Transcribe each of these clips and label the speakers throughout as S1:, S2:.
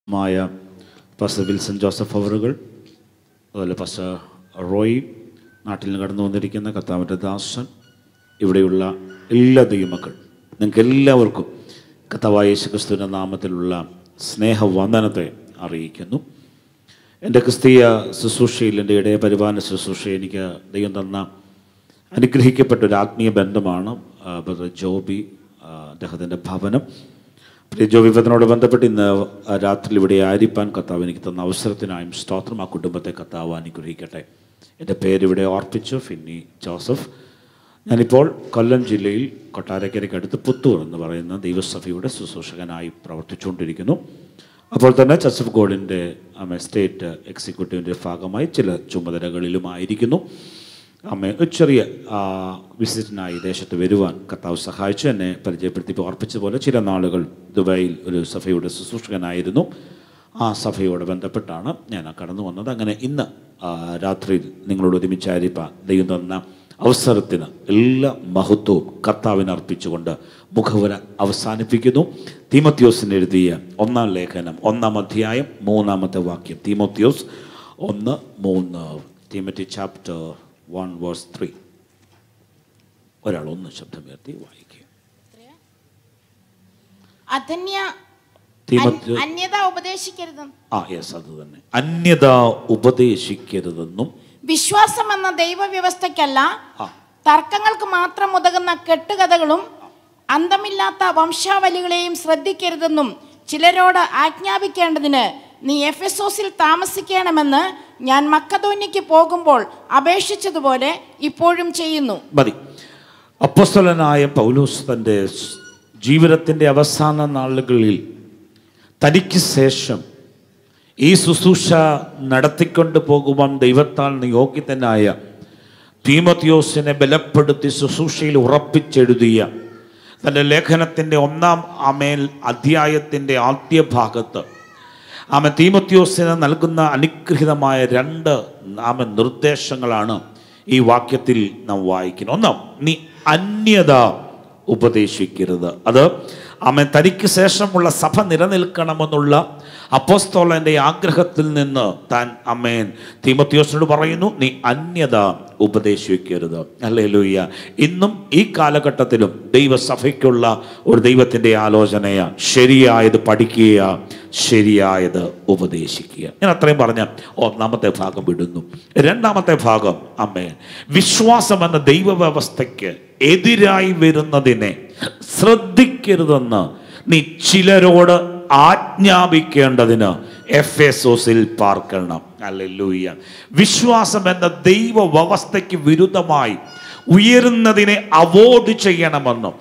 S1: മായ pastor Wilson Joseph അവറുകൾ അതുപോലെ pastor Roy നാട്ടിൽ നിന്ന് കടന്നു വന്നിരിക്കുന്ന കർത്താവിൻ്റെ ദാസൻ ഇവിടെയുള്ള എല്ലാ ദൈവമക്കൾ നിങ്ങൾക്ക് എല്ലാവർക്കും കർത്താവായ യേശു ക്രിസ്തുവിൻ്റെ നാമത്തിലുള്ള സ്നേഹവന്ദനത്തെ അറിയിക്കുന്നു എൻ്റെ ക്രിസ്തീയ ശുശ്രൂഷയിൽ എൻ്റെ ഇടയ പരിപാലന ശുശ്രൂഷ എനിക്ക് ദൈവം തന്ന അനുഗ്രഹിക്കപ്പെട്ട ഒരു ആത്മീയ ബന്ധമാണ് ആ, ബ്രദർ ജോബി ആ, അദ്ദേഹത്തിൻ്റെ ഭവനം പ്രിയ ജോബി ഭവനോട് ബന്ധപ്പെട്ട് ഇന്ന് ആ രാത്രി ഇവിടെ ആയിരിക്കാൻ കർത്താവ് എനിക്ക് തന്ന അവസരത്തിനായും സ്തോത്രം ആ കുടുംബത്തെ കർത്താവ് അനുഗ്രഹിക്കട്ടെ എൻ്റെ പേരിവിടെ ഓർപ്പിച്ചു ഫിന്നി ജോസഫ് ഞാനിപ്പോൾ കൊല്ലം ജില്ലയിൽ കൊട്ടാരക്കരയ്ക്ക് അടുത്ത് പുത്തൂർ എന്ന് പറയുന്ന ദൈവസഭയുടെ ശുശ്രൂഷകനായി പ്രവർത്തിച്ചുകൊണ്ടിരിക്കുന്നു അപ്പോൾ തന്നെ ചർച്ച് ഓഫ് ഗോഡിൻ്റെ അമ്മ സ്റ്റേറ്റ് എക്സിക്യൂട്ടീവിൻ്റെ ഭാഗമായി ചില ചുമതലകളിലുമായിരിക്കുന്നു അമ്മ ഒരു ചെറിയ ആ, വിസിറ്റിനായി ദേശത്ത് വരുവാൻ കർത്താവ് സഹായിച്ചു എന്നെ പരിചയപ്പെടുത്തി ഓർപ്പിച്ചതുപോലെ ചില നാളുകൾ ദുബായിൽ ഒരു സഭയുടെ ശുശ്രൂഷകനായിരുന്നു ആ സഭയോട് ബന്ധപ്പെട്ടാണ് ഞാൻ കടന്നു വന്നത് അങ്ങനെ ഇന്ന് ആ, രാത്രിയിൽ നിങ്ങളോട് ഒരുമിച്ചായിരിക്കാൻ ദൈവം തന്ന അവസരത്തിന് എല്ലാ മഹത്വവും കർത്താവിന് അർപ്പിച്ചുകൊണ്ട് മുഖവുര അവസാനിപ്പിക്കുന്നു തീമത്യോസിന് എഴുതിയ ഒന്നാം ലേഖനം ഒന്നാം അധ്യായം മൂന്നാമത്തെ വാക്യം തീമത്യോസ് ഒന്ന് മൂന്ന് Timothy chapter one verse three ഒരാൾ ഒന്ന് ശബ്ദമുയർത്തി വായിക്കുക
S2: അധന്യ
S1: തീമത്യോ
S2: അൻ- അന്യത ഉപദേശിക്കരുത്
S1: ആ യെസ് അത് തന്നെ അന്യത ഉപദേശിക്കരുതെന്നും
S2: വിശ്വാസം എന്ന ദൈവവ്യവസ്ഥയ്ക്കല്ല
S1: ആ
S2: തർക്കങ്ങൾക്ക് മാത്രം ഉതകുന്ന കെട്ടുകഥകളും അന്തമില്ലാത്ത വംശാവലികളെയും ശ്രദ്ധിക്കരുതെന്നും ചിലരോട് ആജ്ഞാപിക്കേണ്ടതിന് നീ എഫെസോസിൽ താമസിക്കണമെന്ന് ഞാൻ മക്കതോന്യയ്ക്ക് പോകുമ്പോൾ അപേക്ഷിച്ചതുപോലെ ഇപ്പോഴും ചെയ്യുന്നു
S1: മതി അപ്പസ്തലനായ പൗലോസ് തൻ്റെ സ് ജീവിതത്തിൻ്റെ അവസാന നാളുകളിൽ തനിക്ക് ശേഷം ഈ ശുശ്രൂഷ നടത്തിക്കൊണ്ട് പോകുവാൻ ദൈവത്താൽ നിയോഗിതനായ തീമത്യോസിനെ ബലപ്പെടുത്തി ശുശ്രൂഷയിൽ ഉറപ്പിച്ചെഴുതിയ തൻ്റെ ലേഖനത്തിൻ്റെ ഒന്നാം അമേൽ അധ്യായത്തിൻ്റെ ആദ്യ ഭാഗത്ത് ആമ തീമത്യോസിന് നൽകുന്ന അനുഗ്രഹിതമായ രണ്ട് നാമ നിർദ്ദേശങ്ങളാണ് ഈ വാക്യത്തിൽ നാം വായിക്കുന്നത് ഒന്നാം നീ അന്യത ഉപദേശിക്കരുത് അത് ആമൻ തനിക്ക് ശേഷമുള്ള സഭ നിലനിൽക്കണമെന്നുള്ള അപ്പോസ്തോലൻ്റെ ആഗ്രഹത്തിൽ നിന്ന് താൻ അമ്മേൻ തീമത്യോസിനോട് പറയുന്നു നീ അന്യത ഉപദേശിക്കരുത് അല്ലേ ലൂയ്യ ഇന്നും ഈ കാലഘട്ടത്തിലും ദൈവസഭയ്ക്കുള്ള ഒരു ദൈവത്തിൻ്റെ ആലോചനയാ ശരിയായത് പഠിക്കുക ശരിയായത് ഉപദേശിക്കുക ഞാൻ അത്രയും പറഞ്ഞ ഒന്നാമത്തെ ഭാഗം വിടുന്നു രണ്ടാമത്തെ ഭാഗം അമ്മേ വിശ്വാസം എന്ന ദൈവവ്യവസ്ഥയ്ക്ക് എതിരായി വരുന്നതിനെ ശ്രദ്ധിക്കരുതെന്ന് നീ ചിലരോട് ആജ്ഞാപിക്കേണ്ടതിന് എഫ് എസോസിൽ പാർക്കണം അല്ലെ വിശ്വാസം എന്ന ദൈവ വ്യവസ്ഥയ്ക്ക് വിരുദ്ധമായി ഉയരുന്നതിനെ അവോയ്ഡ് ചെയ്യണമെന്ന്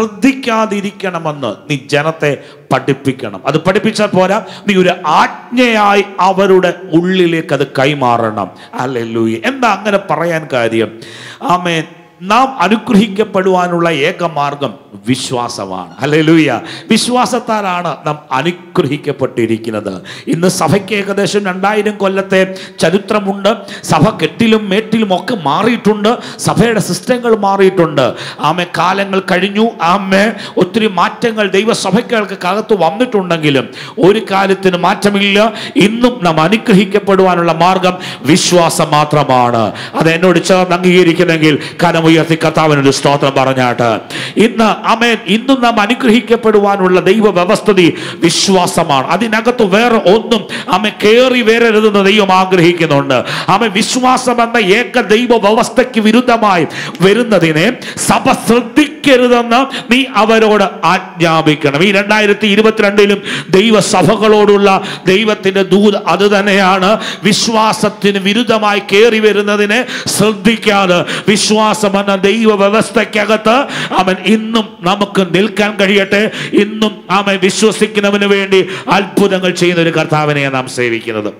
S1: ശ്രദ്ധിക്കാതിരിക്കണമെന്ന് നീ ജനത്തെ പഠിപ്പിക്കണം അത് പഠിപ്പിച്ചാൽ പോരാ നീ ഒരു ആജ്ഞയായി അവരുടെ ഉള്ളിലേക്ക് അത് കൈമാറണം അല്ലെ എന്താ അങ്ങനെ പറയാൻ കാര്യം ആമേൻ നാം അനുഗ്രഹിക്കപ്പെടുവാനുള്ള ഏക മാർഗം വിശ്വാസമാണ് അല്ലേലൂയ വിശ്വാസത്താലാണ് നാം അനുഗ്രഹിക്കപ്പെട്ടിരിക്കുന്നത് ഇന്ന് സഭയ്ക്ക് ഏകദേശം രണ്ടായിരം കൊല്ലത്തെ ചരിത്രമുണ്ട് സഭ കെട്ടിലും മേട്ടിലും ഒക്കെ മാറിയിട്ടുണ്ട് സഭയുടെ സിസ്റ്റങ്ങൾ മാറിയിട്ടുണ്ട് ആമെ കാലങ്ങൾ കഴിഞ്ഞു ആമെ ഒത്തിരി മാറ്റങ്ങൾ ദൈവസഭയ്ക്കകൾക്ക് അകത്ത് വന്നിട്ടുണ്ടെങ്കിലും ഒരു കാര്യത്തിന് മാറ്റമില്ല ഇന്നും നാം അനുഗ്രഹിക്കപ്പെടുവാനുള്ള മാർഗം വിശ്വാസം മാത്രമാണ് അത് എന്നോട് ചേർന്ന് അംഗീകരിക്കുന്നെങ്കിൽ കനമുയർത്തി കർത്താവിനൊരു സ്തോത്രം പറഞ്ഞാട്ട് ഇന്ന് അമേൻ ഇന്നും നാം അനുഗ്രഹിക്കപ്പെടുവാനുള്ള ദൈവ വ്യവസ്ഥിതി വിശ്വാസമാണ് അതിനകത്ത് വേറെ ഒന്നും അമ്മ കയറി വരരുതെന്ന് ദൈവം ആഗ്രഹിക്കുന്നുണ്ട് അമ്മ വിശ്വാസം എന്ന ഏക ദൈവ വ്യവസ്ഥയ്ക്ക് വിരുദ്ധമായി വരുന്നതിനെ സഭ ശ്രദ്ധിക്കരുതെന്ന് നീ അവരോട് ആജ്ഞാപിക്കണം ഈ രണ്ടായിരത്തി ഇരുപത്തിരണ്ടിലും ദൈവസഭകളോടുള്ള ദൈവത്തിന്റെ ദൂത് അത് തന്നെയാണ് വിശ്വാസത്തിന് വിരുദ്ധമായി കയറി വരുന്നതിനെ ശ്രദ്ധിക്കാതെ വിശ്വാസം എന്ന ദൈവ വ്യവസ്ഥയ്ക്കകത്ത് അവൻ ഇന്നും നമുക്ക് നിൽക്കാൻ കഴിയട്ടെ ഇന്നും അവൻ വിശ്വസിക്കുന്നവന് വേണ്ടി അത്ഭുതങ്ങൾ ചെയ്യുന്ന ഒരു കർത്താവിനെ നാം സേവിക്കുന്നത്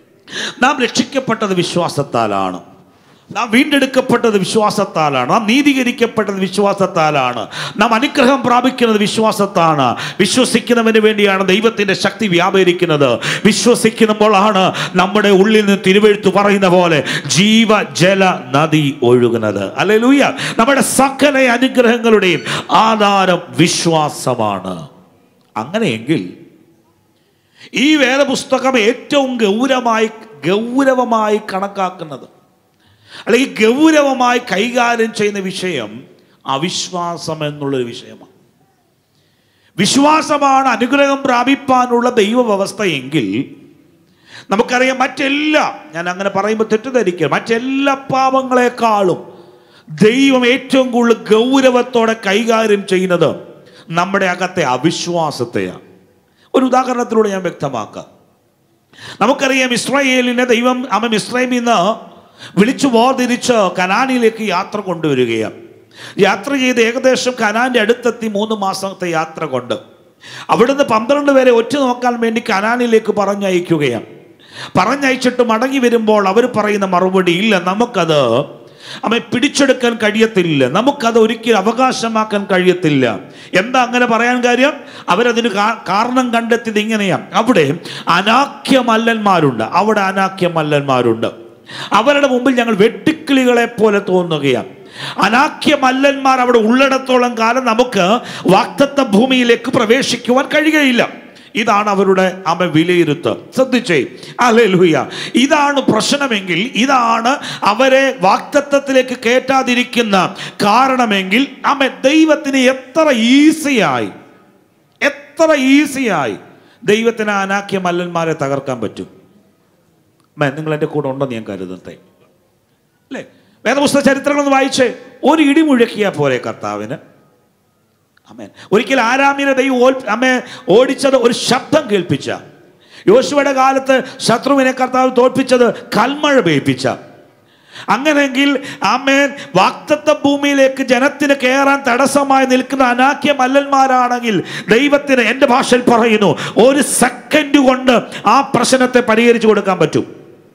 S1: നാം രക്ഷിക്കപ്പെട്ടത് വിശ്വാസത്താലാണ് നാം വീണ്ടെടുക്കപ്പെട്ടത് വിശ്വാസത്താലാണ് നാം നീതീകരിക്കപ്പെട്ടത് വിശ്വാസത്താലാണ് നാം അനുഗ്രഹം പ്രാപിക്കുന്നത് വിശ്വാസത്താണ് വിശ്വസിക്കുന്നവന് വേണ്ടിയാണ് ദൈവത്തിൻ്റെ ശക്തി വ്യാപരിക്കുന്നത് വിശ്വസിക്കുമ്പോഴാണ് നമ്മുടെ ഉള്ളിൽ നിന്ന് തിരുവെഴുത്ത് പറയുന്ന പോലെ ജീവജല നദി ഒഴുകുന്നത് അല്ലെ ലൂയ നമ്മുടെ സകല അനുഗ്രഹങ്ങളുടെയും ആധാരം വിശ്വാസമാണ് അങ്ങനെയെങ്കിൽ ഈ വേദപുസ്തകം ഏറ്റവും ഗൗരവമായി ഗൗരവമായി കണക്കാക്കുന്നത് അല്ലെങ്കിൽ ഗൗരവമായി കൈകാര്യം ചെയ്യുന്ന വിഷയം അവിശ്വാസം എന്നുള്ളൊരു വിഷയമാണ് വിശ്വാസമാണ് അനുഗ്രഹം പ്രാപിപ്പാനുള്ള ദൈവവ്യവസ്ഥ എങ്കിൽ നമുക്കറിയാം മറ്റെല്ലാ ഞാൻ അങ്ങനെ പറയുമ്പോൾ തെറ്റിദ്ധരിക്കുക മറ്റെല്ലാ പാപങ്ങളെക്കാളും ദൈവം ഏറ്റവും കൂടുതൽ ഗൗരവത്തോടെ കൈകാര്യം ചെയ്യുന്നത് നമ്മുടെ അകത്തെ അവിശ്വാസത്തെയാണ് ഒരു ഉദാഹരണത്തിലൂടെ ഞാൻ വ്യക്തമാക്കാം നമുക്കറിയാം ഇസ്രായേലിനെ ദൈവം അവൻ ഇസ്രായേലിൽ നിന്ന് വിളിച്ചു വേർതിരിച്ച് കനാനിലേക്ക് യാത്ര കൊണ്ടുവരികയാണ് യാത്ര ചെയ്ത് ഏകദേശം കനാന്റെ അടുത്തെത്തി മൂന്ന് മാസത്തെ യാത്ര കൊണ്ട് അവിടുന്ന് പന്ത്രണ്ട് പേരെ ഒറ്റ നോക്കാൻ വേണ്ടി കനാനിലേക്ക് പറഞ്ഞയക്കുകയാണ് പറഞ്ഞയച്ചിട്ട് മടങ്ങി വരുമ്പോൾ അവർ പറയുന്ന മറുപടി ഇല്ല നമുക്കത് അവൻ പിടിച്ചെടുക്കാൻ കഴിയത്തില്ല നമുക്കത് ഒരിക്കലും അവകാശമാക്കാൻ കഴിയത്തില്ല എന്താ അങ്ങനെ പറയാൻ കാര്യം അവരതിന് കാ- കാരണം കണ്ടെത്തിയത് ഇങ്ങനെയാണ് അവിടെ അനാഖ്യമല്ലന്മാരുണ്ട് അവിടെ അനാഖ്യമല്ലന്മാരുണ്ട് അവരുടെ മുമ്പിൽ ഞങ്ങൾ വെട്ടുക്കിളികളെ പോലെ തോന്നുകയാണ് അനാഖ്യമല്ലന്മാർ അവിടെ ഉള്ളിടത്തോളം കാലം നമുക്ക് വാക്തത്വ ഭൂമിയിലേക്ക് പ്രവേശിക്കുവാൻ കഴിയുകയില്ല ഇതാണ് അവരുടെ അമ്മ വിലയിരുത്ത് ശ്രദ്ധിച്ചേ അല്ലേലൂയ ഇതാണ് പ്രശ്നമെങ്കിൽ ഇതാണ് അവരെ വാക്തത്വത്തിലേക്ക് കയറ്റാതിരിക്കുന്ന കാരണമെങ്കിൽ അമ്മ ദൈവത്തിന് എത്ര ഈസിയായി എത്ര ഈസിയായി ദൈവത്തിന് അനാക്കിയ മല്ലന്മാരെ തകർക്കാൻ പറ്റും അമ്മേ നിങ്ങൾ എൻ്റെ കൂടെ ഉണ്ടെന്ന് ഞാൻ കരുതട്ടെ അല്ലേ വേദപുസ്തക ചരിത്രങ്ങളൊന്ന് വായിച്ചേ ഒരു ഇടി മുഴക്കിയ പോലെ കർത്താവിന് അമേൻ ഒരിക്കൽ ആരാമിനെ ദൈവം ഓൽ- അമ്മേ ഓടിച്ചത് ഒരു ശബ്ദം കേൾപ്പിച്ച യോശുവയുടെ കാലത്ത് ശത്രുവിനെ കർത്താവ് തോൽപ്പിച്ചത് കൽമഴ പെയ്പ്പിച്ച അങ്ങനെയെങ്കിൽ ആമേൻ വാക്തത്വ ഭൂമിയിലേക്ക് ജനത്തിന് കയറാൻ തടസ്സമായി നിൽക്കുന്ന അനാക്യ മല്ലന്മാരാണെങ്കിൽ ദൈവത്തിന് എൻ്റെ ഭാഷയിൽ പറയുന്നു ഒരു സെക്കൻഡ് കൊണ്ട് ആ പ്രശ്നത്തെ പരിഹരിച്ചു കൊടുക്കാൻ പറ്റും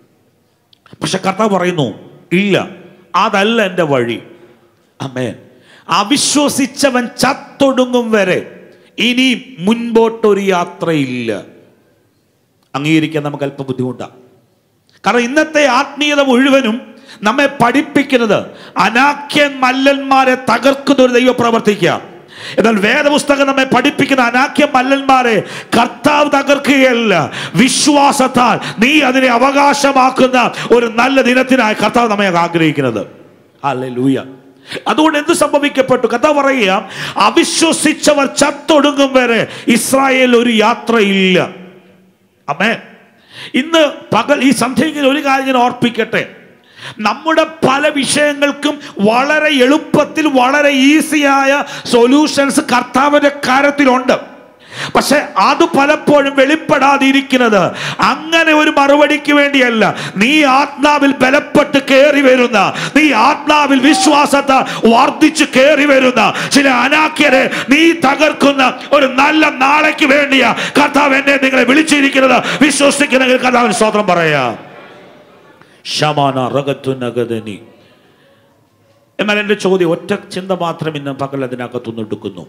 S1: പക്ഷെ കർത്താവ് പറയുന്നു ഇല്ല അതല്ല എൻ്റെ വഴി അമേൻ അവിശ്വസിച്ചവൻ ചത്തൊടുങ്ങും വരെ ഇനി മുൻപോട്ടൊരു യാത്രയില്ല അംഗീകരിക്കാൻ നമുക്ക് അല്പം ബുദ്ധിമുട്ടാണ് കാരണം ഇന്നത്തെ ആത്മീയത മുഴുവനും നമ്മെ പഠിപ്പിക്കുന്നത് അനാഖ്യൻ മല്ലന്മാരെ തകർക്കുന്ന ഒരു ദൈവ പ്രവർത്തിക്കുക എന്നാൽ വേദപുസ്തകം നമ്മെ പഠിപ്പിക്കുന്ന അനാഖ്യ മല്ലന്മാരെ കർത്താവ് തകർക്കുകയല്ല വിശ്വാസത്താൽ നീ അതിനെ അവകാശമാക്കുന്ന ഒരു നല്ല ദിനത്തിനായി കർത്താവ് നമ്മെ ആഗ്രഹിക്കുന്നത് ഹല്ലേലൂയ അതുകൊണ്ട് എന്ത് സംഭവിക്കപ്പെട്ടു കഥ പറയുക അവിശ്വസിച്ചവർ ചത്തൊടുങ്ങും വരെ ഇസ്രായേൽ ഒരു യാത്രയില്ല അമ്മേ ഇന്ന് പകൽ ഈ സന്ധ്യയിൽ ഒരു കാര്യം ഞാൻ ഓർപ്പിക്കട്ടെ നമ്മുടെ പല വിഷയങ്ങൾക്കും വളരെ എളുപ്പത്തിൽ വളരെ ഈസിയായ സൊല്യൂഷൻസ് കർത്താവിന്റെ കാര്യത്തിലുണ്ട് പക്ഷെ അത് പലപ്പോഴും വെളിപ്പെടാതിരിക്കുന്നത് അങ്ങനെ ഒരു മറുപടിക്ക് വേണ്ടിയല്ല നീ ആത്മാവിൽ ബലപ്പെട്ട് കയറി വരുന്ന നീ ആത്മാവിൽ വിശ്വാസത്തെ വർദ്ധിച്ചു കയറി വരുന്ന ചില അനാക്യരെ നീ തകർക്കുന്ന ഒരു നല്ല നാളേക്ക് വേണ്ടിയാ കർത്താവ് എന്നെ നിങ്ങളെ വിളിച്ചിരിക്കുന്നത് വിശ്വസിക്കുന്നെങ്കിൽ കർത്താവിന് സ്വതന്ത്രം പറയാ ശമാന റകത്തുനഗതനി എന്നാൽ എൻ്റെ ചോദ്യം ഒറ്റ ചിന്ത മാത്രം ഇന്ന് പകൽ അതിനകത്തുനിന്ന് എടുക്കുന്നു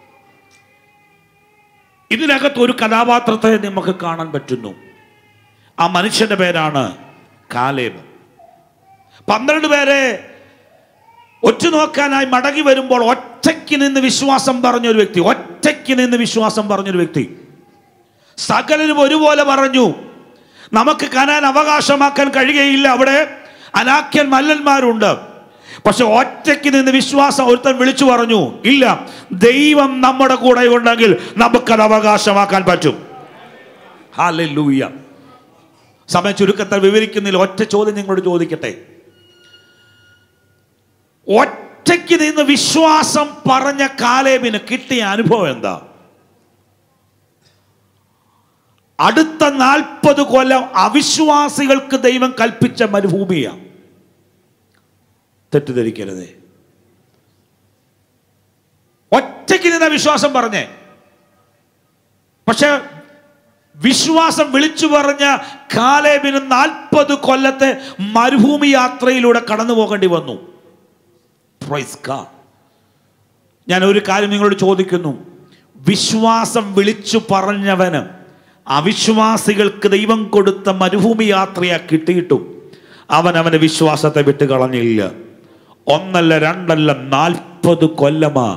S1: ഇതിനകത്ത് ഒരു കഥാപാത്രത്തെ നമുക്ക് കാണാൻ പറ്റുന്നു ആ മനുഷ്യന്റെ പേരാണ് കാലേബ് പന്ത്രണ്ട് പേരെ ഒറ്റുനോക്കാനായി മടങ്ങി വരുമ്പോൾ ഒറ്റയ്ക്ക് നിന്ന് വിശ്വാസം പറഞ്ഞൊരു വ്യക്തി ഒറ്റയ്ക്ക് നിന്ന് വിശ്വാസം പറഞ്ഞൊരു വ്യക്തി സകലരും ഒരുപോലെ പറഞ്ഞു നമുക്ക് കനാൻ അവകാശമാക്കാൻ കഴിയുകയില്ല അവിടെ അനാക്യൻ മല്ലന്മാരുണ്ട് പക്ഷെ ഒറ്റയ്ക്ക് നിന്ന് വിശ്വാസം ഒരുത്തൻ വിളിച്ചു പറഞ്ഞു ഇല്ല ദൈവം നമ്മുടെ കൂടെ ഉണ്ടെങ്കിൽ നമുക്കത് അവകാശമാക്കാൻ പറ്റും ഹാലൂയ സമയ ചുരുക്കത്തിൽ വിവരിക്കുന്നില്ല ഒറ്റ ചോദ്യം നിങ്ങളോട് ചോദിക്കട്ടെ ഒറ്റയ്ക്ക് നിന്ന് വിശ്വാസം പറഞ്ഞ കാലേബിന് കിട്ടിയ അനുഭവം എന്താ അടുത്ത നാൽപ്പത് കൊല്ലം അവിശ്വാസികൾക്ക് ദൈവം കൽപ്പിച്ച മരുഭൂമിയാണ് തെറ്റിദ്ധരിക്കരുതേ ഒറ്റയ്ക്ക് നിന്ന വിശ്വാസം പറഞ്ഞേ പക്ഷെ വിശ്വാസം വിളിച്ചു പറഞ്ഞ കാലേബിന് നാൽപ്പത് കൊല്ലത്തെ മരുഭൂമി യാത്രയിലൂടെ കടന്നു പോകേണ്ടി വന്നു Praise God. ഞാൻ ഒരു കാര്യം നിങ്ങളോട് ചോദിക്കുന്നു വിശ്വാസം വിളിച്ചു പറഞ്ഞവന് അവിശ്വാസികൾക്ക് ദൈവം കൊടുത്ത മരുഭൂമി യാത്രയാ കിട്ടിയിട്ടും അവൻ അവന്റെ വിശ്വാസത്തെ വിട്ട് കളഞ്ഞില്ല ഒന്നല്ല രണ്ടല്ല നാൽപ്പത് കൊല്ലമാ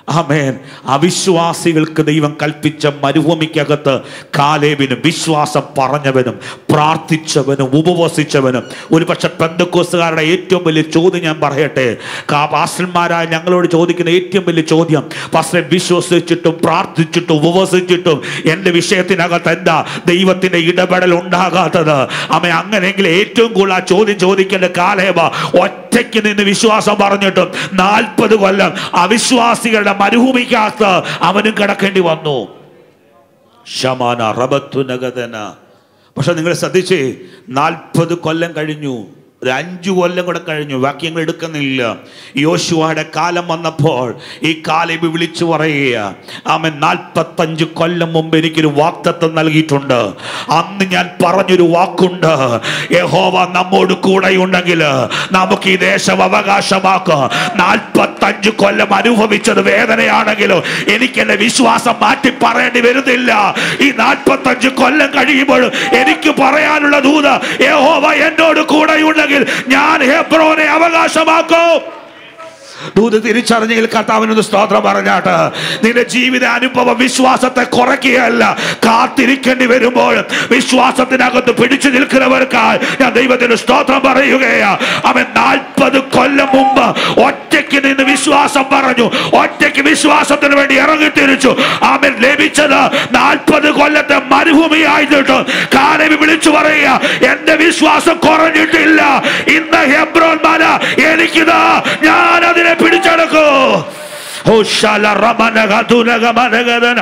S1: ആമേൻ അവിശ്വാസികൾക്ക് ദൈവം കൽപ്പിച്ച മരുഭൂമിക്കകത്ത് കാലേബിനും വിശ്വാസം പറഞ്ഞവനും പ്രാർത്ഥിച്ചവനും ഉപവസിച്ചവനും ഒരു പക്ഷെ പെന്തക്കോസുകാരുടെ ഏറ്റവും വലിയ ചോദ്യം ഞാൻ പറയട്ടെ കാ- പാസ്റ്റർമാരായ ഞങ്ങളോട് ചോദിക്കുന്ന ഏറ്റവും വലിയ ചോദ്യം പാസ്റ്ററെ വിശ്വസിച്ചിട്ടും പ്രാർത്ഥിച്ചിട്ടും ഉപവസിച്ചിട്ടും എൻ്റെ വിഷയത്തിനകത്ത് എന്താ ദൈവത്തിൻ്റെ ഇടപെടൽ ഉണ്ടാകാത്തത് അമ്മ അങ്ങനെയെങ്കിൽ ഏറ്റവും കൂടുതൽ ആ ചോദ്യം ചോദിക്കേണ്ട കാലേബ ഒറ്റയ്ക്ക് നിന്ന് വിശ്വാസം പറഞ്ഞിട്ടും നാൽപ്പത് കൊല്ലം അവിശ്വാസികളുടെ മരുഭൂമിക്കകത്ത് അവനും കിടക്കേണ്ടി വന്നു ശമാന റബത്തുനഗതന പക്ഷെ നിങ്ങൾ ശ്രദ്ധിച്ചേ നാൽപ്പത് കൊല്ലം കഴിഞ്ഞു ഒരു അഞ്ചു കൊല്ലം കൂടെ കഴിഞ്ഞു വാക്യങ്ങൾ എടുക്കുന്നില്ല യോശുവയുടെ കാലം വന്നപ്പോൾ ഈ കാലം വിളിച്ചു പറയുക അവൻ നാൽപ്പത്തഞ്ച് കൊല്ലം മുമ്പ് എനിക്കൊരു വാക്തത്വം നൽകിയിട്ടുണ്ട് അന്ന് ഞാൻ പറഞ്ഞൊരു വാക്കുണ്ട് യഹോവ നമ്മോട് കൂടെ ഉണ്ടെങ്കിൽ നമുക്ക് ഈ ദേശം അവകാശമാക്കാം നാൽപ്പത്തഞ്ച് കൊല്ലം അനുഭവിച്ചത് വേദനയാണെങ്കിലും എനിക്ക് എന്റെ വിശ്വാസം മാറ്റി പറയേണ്ടി വരുന്നില്ല ഈ നാൽപ്പത്തഞ്ച് കൊല്ലം കഴിയുമ്പോഴും എനിക്ക് പറയാനുള്ള ദൂത് യഹോവ എന്നോട് കൂടെ ഉണ്ടെങ്കിൽ ഞാൻ ഹെബ്രോനെ അവകാശമാക്കും ദൂത് തിരിച്ചറിഞ്ഞെങ്കിൽ കർത്താവിനൊന്ന് സ്തോത്രം പറഞ്ഞാട്ട് നിന്റെ ജീവിത അനുഭവം വിശ്വാസത്തെ കുറയ്ക്കുകയല്ല കാത്തിരിക്കേണ്ടി വരുമ്പോൾ വിശ്വാസത്തിനകത്ത് പിടിച്ചു നിൽക്കുന്നവർക്കായി ഞാൻ ദൈവത്തിന് സ്തോത്രം പറയുകയാ അവൻ നാൽപ്പത് കൊല്ലം മുമ്പ് ഒറ്റയ്ക്ക് നിന്ന് വിശ്വാസം പറഞ്ഞു ഒറ്റയ്ക്ക് വിശ്വാസത്തിന് വേണ്ടി ഇറങ്ങി തിരിച്ചു അവൻ ലഭിച്ചത് നാൽപ്പത് കൊല്ലത്തെ മരുഭൂമിയായിട്ട് കാലം വിളിച്ചു പറയുക എന്റെ വിശ്വാസം കുറഞ്ഞിട്ടില്ല ഇന്ന് ഹെബ്രോൻ മല എനിക്കിതാ ഞാൻ അതിനെ പിടിച്ചെടുക്കൂ ഓ ശല റമനഗ തുനഗ മനഗദന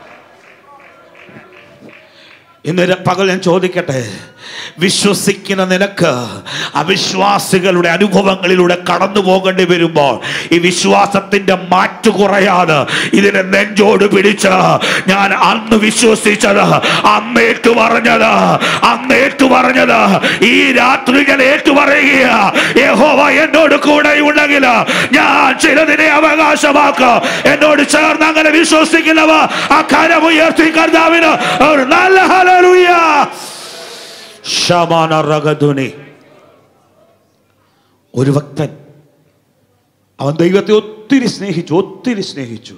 S1: ഇന്ന് ര- പകൽ ഞാൻ ചോദിക്കട്ടെ വിശ്വസിക്കുന്ന നിനക്ക് അവിശ്വാസികളുടെ അനുഭവങ്ങളിലൂടെ കടന്നു പോകേണ്ടി വരുമ്പോൾ ഈ വിശ്വാസത്തിന്റെ മാറ്റു കുറയാതെ ഇതിനെ നെഞ്ചോട് പിടിച്ച് ഞാൻ അന്ന് വിശ്വസിച്ചത് അന്നേറ്റു പറഞ്ഞത് അന്നേറ്റു പറഞ്ഞത് ഈ രാത്രി ഞാൻ ഏറ്റു പറയുക യഹോവ എന്നോട് കൂടെ ഉണ്ടെങ്കിൽ ഞാൻ ചിലതിനെ അവകാശമാക്ക എന്നോട് ചേർന്ന് അങ്ങനെ വിശ്വസിക്കുന്നവ ആ കരം ഉയർത്തി കർത്താവിന് ഒരു നല്ല ഹല്ലേലൂയ ശമാന റഗധുനി ഒരു ഭക്തൻ അവൻ ദൈവത്തെ ഒത്തിരി സ്നേഹിച്ചു ഒത്തിരി സ്നേഹിച്ചു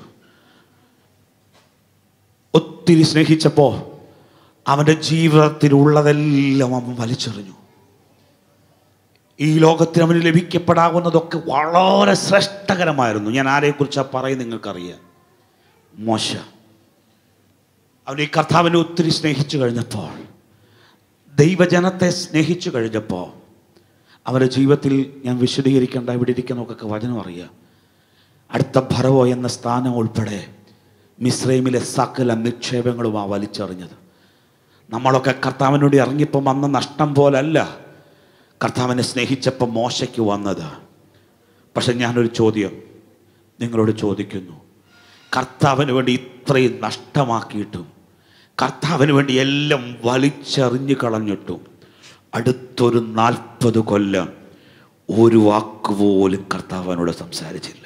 S1: ഒത്തിരി സ്നേഹിച്ചപ്പോ അവന്റെ ജീവിതത്തിലുള്ളതെല്ലാം അവൻ വലിച്ചെറിഞ്ഞു ഈ ലോകത്തിൽ അവന് ലഭിക്കപ്പെടാവുന്നതൊക്കെ വളരെ ശ്രേഷ്ഠകരമായിരുന്നു ഞാൻ ആരെക്കുറിച്ചാണ് പറയുന്നത് നിങ്ങൾക്കറിയാം മോശ അവൻ ഈ കർത്താവിനെ ഒത്തിരി സ്നേഹിച്ചു കഴിഞ്ഞപ്പോൾ ദൈവജനത്തെ സ്നേഹിച്ചു കഴിഞ്ഞപ്പോൾ അവരുടെ ജീവിതത്തിൽ ഞാൻ വിശദീകരിക്കേണ്ട ഇവിടെ ഇരിക്കുന്നവർക്കൊക്കെ വചനം അറിയാം അടുത്ത ഭരവോ എന്ന സ്ഥാനം ഉൾപ്പെടെ മിശ്രൈമിലെ സകല നിക്ഷേപങ്ങളും ആ വലിച്ചെറിഞ്ഞത് നമ്മളൊക്കെ കർത്താവിനോട് ഇറങ്ങിയപ്പം വന്ന നഷ്ടം പോലല്ല കർത്താവിനെ സ്നേഹിച്ചപ്പോൾ മോശയ്ക്ക് വന്നത് പക്ഷെ ഞാനൊരു ചോദ്യം നിങ്ങളോട് ചോദിക്കുന്നു കർത്താവിന് വേണ്ടി ഇത്രയും നഷ്ടമാക്കിയിട്ടും കർത്താവിന് വേണ്ടി എല്ലാം വലിച്ചെറിഞ്ഞു കളഞ്ഞിട്ടും അടുത്തൊരു നാൽപ്പത് കൊല്ലം ഒരു വാക്ക് പോലും കർത്താവിനോട് സംസാരിച്ചില്ല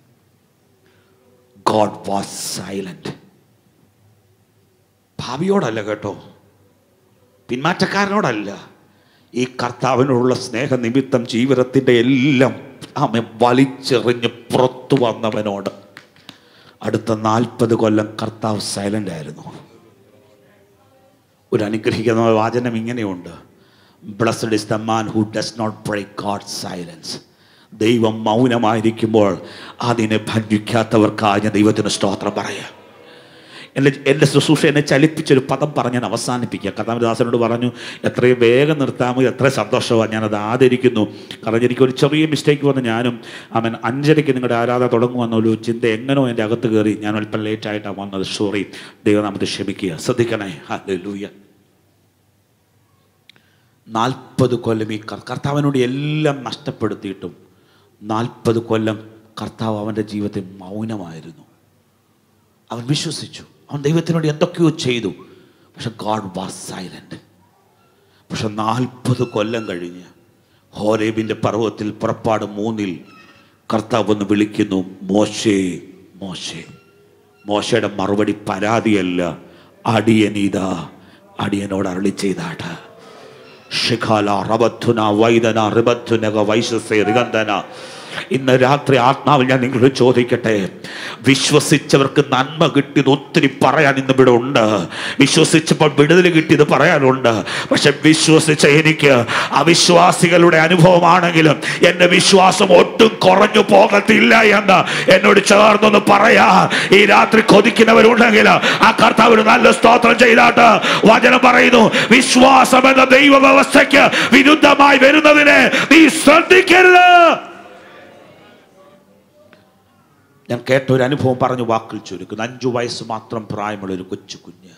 S1: ഗോഡ് വാസ് സൈലന്റ് ഭാവിയോടല്ല കേട്ടോ പിന്മാറ്റക്കാരനോടല്ല ഈ കർത്താവിനോടുള്ള സ്നേഹനിമിത്തം ജീവിതത്തിൻ്റെ എല്ലാം ആമെ വലിച്ചെറിഞ്ഞ് പുറത്തു വന്നവനോട് അടുത്ത നാൽപ്പത് കൊല്ലം കർത്താവ് സൈലന്റ് ആയിരുന്നു ഒരു അനുഗ്രഹിക്കുന്ന വാചനം ഇങ്ങനെയുണ്ട് blessed is the man who does not break God silence ദൈവം മൗനമായിരിക്കുമ്പോൾ അതിനെ ഭഞ്ജിക്കാത്തവർക്കായി ഞാൻ ദൈവത്തിന് സ്തോത്രം പറയാം എൻ്റെ എൻ്റെ ശുശ്രൂഷ എന്നെ ചലിപ്പിച്ചൊരു പദം പറഞ്ഞ് ഞാൻ അവസാനിപ്പിക്കുക കഥാമദാസനോട് പറഞ്ഞു എത്രയും വേഗം നിർത്താമോ എത്ര സന്തോഷമാണ് ഞാനത് ആദരിക്കുന്നു കാരണം എനിക്കൊരു ചെറിയ മിസ്റ്റേക്ക് വന്ന് ഞാനും അവൻ അഞ്ചരയ്ക്ക് നിങ്ങളുടെ ആരാധന തുടങ്ങുമെന്ന ഒരു ചിന്ത എങ്ങനോ എൻ്റെ അകത്ത് കയറി ഞാൻ അല്പം ലേറ്റായിട്ടാണ് വന്നത് സോറി ദൈവനാമത്തെ ക്ഷമിക്കുക ശ്രദ്ധിക്കണേ ഹല്ലേലൂയ നാൽപ്പത് കൊല്ലം ഈ കർ- കർത്താവിനോട് എല്ലാം നഷ്ടപ്പെടുത്തിയിട്ടും നാൽപ്പത് കൊല്ലം കർത്താവ് അവൻ്റെ ജീവിതത്തിൽ മൗനമായിരുന്നു അവൻ വിശ്വസിച്ചു അവൻ ദൈവത്തിനോട് എന്തൊക്കെയോ ചെയ്തു പക്ഷെ ഗാഡ് വാസ് സൈലന്റ് പക്ഷെ നാൽപ്പത് കൊല്ലം കഴിഞ്ഞ് ഹോരേബിൻ്റെ പർവ്വതത്തിൽ പുറപ്പാട് മൂന്നിൽ കർത്താവ് ഒന്ന് വിളിക്കുന്നു മോശേ മോശേ മോശയുടെ മറുപടി പരാതിയല്ല അടിയനീതാ അടിയനോട് അരളി ചെയ്താട്ട് ശിഖാല റബത്തുന വൈദന റിബത്തുനക വൈശസേ റിഗന്ധന ഇന്ന് രാത്രി ആത്മാവിൽ ഞാൻ നിങ്ങളോട് ചോദിക്കട്ടെ വിശ്വസിച്ചവർക്ക് നന്മ കിട്ടിയത് ഒത്തിരി പറയാൻ ഇന്ന് ഇവിടെ ഉണ്ട് വിശ്വസിച്ചപ്പോൾ വിടുതൽ കിട്ടിയത് പറയാനുണ്ട് പക്ഷെ വിശ്വസിച്ച എനിക്ക് അവിശ്വാസികളുടെ അനുഭവമാണെങ്കിലും എൻ്റെ വിശ്വാസം ഒട്ടും കുറഞ്ഞു പോകത്തില്ല എന്ന് എന്നോട് ചേർന്നൊന്ന് പറയാ ഈ രാത്രി കൊതിക്കുന്നവരുണ്ടെങ്കിൽ ആ കർത്താവിന് നല്ല സ്തോത്രം ചെയ്താട്ട് വചനം പറയുന്നു വിശ്വാസം എന്ന ദൈവ വ്യവസ്ഥയ്ക്ക് വിരുദ്ധമായി വരുന്നതിനെ നീ ശ്രദ്ധിക്കരുത് ഞാൻ കേട്ട ഒരു അനുഭവം പറഞ്ഞു വാക്കിൽ ചുരുക്കുന്നു അഞ്ചു വയസ്സ് മാത്രം പ്രായമുള്ള ഒരു കൊച്ചു കുഞ്ഞ്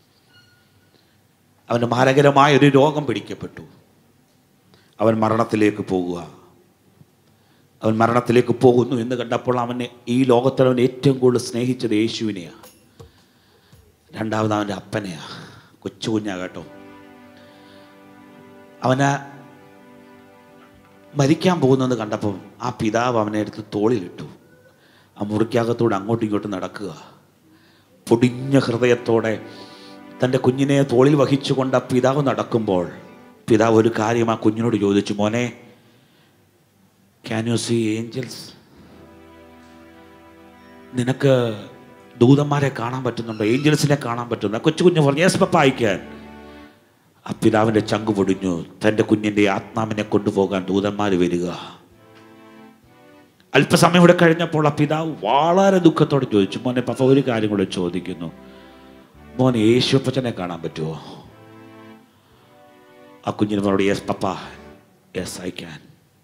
S1: അവന് മാരകരമായ ഒരു രോഗം പിടിക്കപ്പെട്ടു അവൻ മരണത്തിലേക്ക് പോകുക അവൻ മരണത്തിലേക്ക് പോകുന്നു എന്ന് കണ്ടപ്പോൾ അവനെ ഈ ലോകത്തിൽ അവൻ ഏറ്റവും കൂടുതൽ സ്നേഹിച്ചത് യേശുവിനെയാണ് രണ്ടാമത് അവൻ്റെ അപ്പനെയാ കൊച്ചു കുഞ്ഞാ കേട്ടോ അവന് മരിക്കാൻ പോകുന്നത് കണ്ടപ്പോൾ ആ പിതാവ് അവനെ എടുത്ത് തോളിലിട്ടു ആ മുറിക്കകത്തൂടെ അങ്ങോട്ടും ഇങ്ങോട്ടും നടക്കുക പൊടിഞ്ഞ ഹൃദയത്തോടെ തൻ്റെ കുഞ്ഞിനെ തോളിൽ വഹിച്ചുകൊണ്ട് ആ പിതാവ് നടക്കുമ്പോൾ പിതാവ് ഒരു കാര്യം ആ കുഞ്ഞിനോട് ചോദിച്ചു മോനെ ക്യാൻ യു സീ ഏഞ്ചൽസ് നിനക്ക് ദൂതന്മാരെ കാണാൻ പറ്റുന്നുണ്ടോ ഏഞ്ചൽസിനെ കാണാൻ പറ്റുന്നു ആ കൊച്ചു കുഞ്ഞ് പറഞ്ഞു യെസ് പപ്പ അയക്കാൻ ആ പിതാവിൻ്റെ ചങ്ക് പൊടിഞ്ഞു തൻ്റെ കുഞ്ഞിൻ്റെ ആത്മാവിനെ കൊണ്ടുപോകാൻ ദൂതന്മാർ വരിക അല്പസമയം ഇവിടെ കഴിഞ്ഞപ്പോൾ ആ പിതാവ് വളരെ ദുഃഖത്തോടെ ചോദിച്ചു മോനെ പപ്പ ഒരു കാര്യം കൂടെ ചോദിക്കുന്നു മോനെ യേശുപ്പച്ചനെ കാണാൻ പറ്റുമോ ആ കുഞ്ഞിന് പറഞ്ഞോട് yes papa yes I can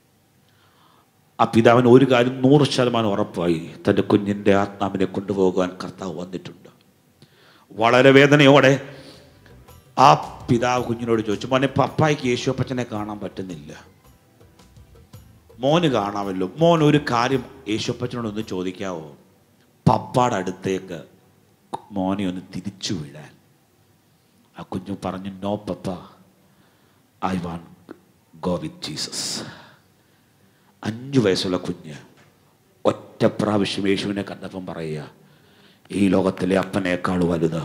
S1: ആ പിതാവിന് ഒരു കാര്യം നൂറ് ശതമാനം ഉറപ്പായി തൻ്റെ കുഞ്ഞിൻ്റെ ആത്മാവിനെ കൊണ്ടുപോകാൻ കർത്താവ് വന്നിട്ടുണ്ട് വളരെ വേദനയോടെ ആ പിതാവ് കുഞ്ഞിനോട് ചോദിച്ചു മോനെ പപ്പായ്ക്ക് യേശുപ്പച്ചനെ കാണാൻ പറ്റുന്നില്ല മോന് കാണാമല്ലോ മോൻ ഒരു കാര്യം യേശുപ്പച്ചനോടൊന്ന് ചോദിക്കാവോ പപ്പാടെ അടുത്തേക്ക് മോനെ ഒന്ന് തിരിച്ചു വിടാൻ ആ കുഞ്ഞു പറഞ്ഞു no papa I want go with Jesus അഞ്ചു വയസ്സുള്ള കുഞ്ഞ് ഒറ്റ പ്രാവശ്യം യേശുവിനെ കണ്ടപ്പം പറയുക ഈ ലോകത്തിലെ അപ്പനേക്കാൾ വലുത്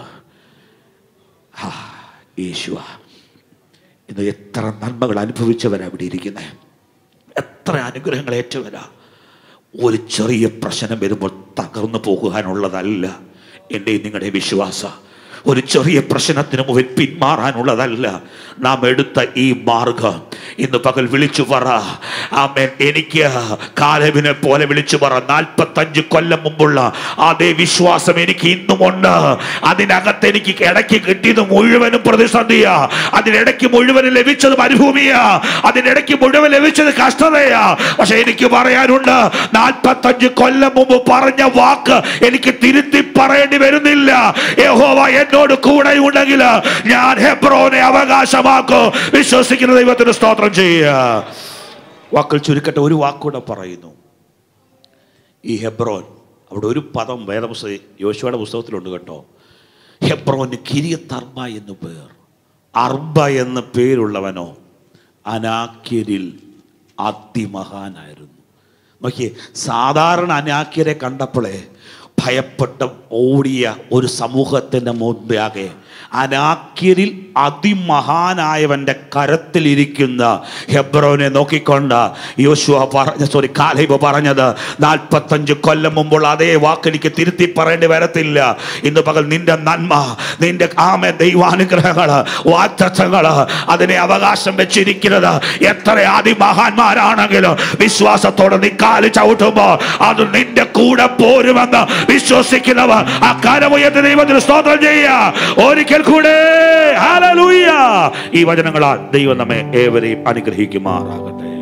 S1: ആ യേശുവാ ഇന്ന് എത്ര നന്മകൾ അനുഭവിച്ചവരാ ഇവിടെ ഇരിക്കുന്നത് എത്ര അനുഗ്രഹങ്ങൾ ഏറ്റവരാ ഒരു ചെറിയ പ്രശ്നം വരുമ്പോൾ തകർന്നു പോകുവാനുള്ളതല്ല എൻ്റെ നിങ്ങളുടെ വിശ്വാസം ഒരു ചെറിയ പ്രശ്നത്തിന് മുമ്പിൽ പിന്മാറാനുള്ളതല്ല നാം എടുത്ത ഈ മാർഗം ഇന്ന് പകൽ വിളിച്ചു പറ ആമേൻ എനിക്ക് കാലവിനെ പോലെ വിളിച്ചു പറ നാൽപ്പത്തഞ്ച് കൊല്ലം മുമ്പുള്ള അതേ വിശ്വാസം എനിക്ക് ഇന്നുമുണ്ട് അതിനകത്ത് എനിക്ക് ഇടയ്ക്ക് കിട്ടിയത് മുഴുവനും പ്രതിസന്ധിയാ അതിനിടയ്ക്ക് മുഴുവനും ലഭിച്ചത് മരുഭൂമിയാ അതിനിടയ്ക്ക് മുഴുവൻ ലഭിച്ചത് കഷ്ടതയാ പക്ഷെ എനിക്ക് പറയാനുണ്ട് നാൽപ്പത്തഞ്ച് കൊല്ലം മുമ്പ് പറഞ്ഞ വാക്ക് എനിക്ക് തിരുത്തി പറയേണ്ടി വരുന്നില്ല യഹോവ എന്നോട് കൂടെ ഉണ്ടെങ്കിൽ ഞാൻ ഹെബ്രോനെ അവകാശമാക്കും വിശ്വസിക്കുന്ന ദൈവത്തിന് സ്തോത്രം ചെയ്യുക വാക്കുകൾ ചുരുക്കട്ടെ ഒരു വാക്കൂടെ പറയുന്നു ഈ ഹെബ്രോൻ അവിടെ ഒരു പദം വേദപുസ്തക യോശുവയുടെ പുസ്തകത്തിലുണ്ട് കേട്ടോ ഹെബ്രോന് കിരിയത്തർബ എന്ന് പേർ അർബ എന്ന പേരുള്ളവനോ അനാക്യരിൽ അതിമഹാനായിരുന്നു നോക്കിയേ സാധാരണ അനാക്യരെ കണ്ടപ്പോഴേ ഭയപ്പെട്ട് ഓടിയ ഒരു സമൂഹത്തിൻ്റെ മുമ്പാകെ അനാക്യരിൽ അതിമഹാനായവൻ്റെ കരത്തിലിരിക്കുന്ന ഹെബ്രോനെ നോക്കിക്കൊണ്ട് യോശുവ പറഞ്ഞ സോറി കാലേബ് പറഞ്ഞത് നാൽപ്പത്തഞ്ച് കൊല്ലം മുമ്പുള്ള അതേ വാക്ക് എനിക്ക് തിരുത്തി പറയേണ്ടി വരത്തില്ല ഇന്ന് പകൽ നിന്റെ നന്മ നിന്റെ ആമ ദൈവാനുഗ്രഹങ്ങള് വാറ്റങ്ങള് അതിനെ അവകാശം വെച്ചിരിക്കുന്നത് എത്ര അതിമഹാന്മാരാണെങ്കിലും വിശ്വാസത്തോടെ നീ കാല് ചവിട്ടുമ്പോ അത് നിന്റെ കൂടെ പോരുമെന്ന് വിശ്വസിക്കുന്നവർ ആ കരമുയർത്തി ദൈവത്തിന് സ്തോത്രം ചെയ്യുക ഒരിക്കൽ കൂടെ ഹല്ലേലൂയ. ഈ വചനങ്ങളാൽ ദൈവം നമ്മെ ഏവരെയും അനുഗ്രഹിക്കുമാറാകട്ടെ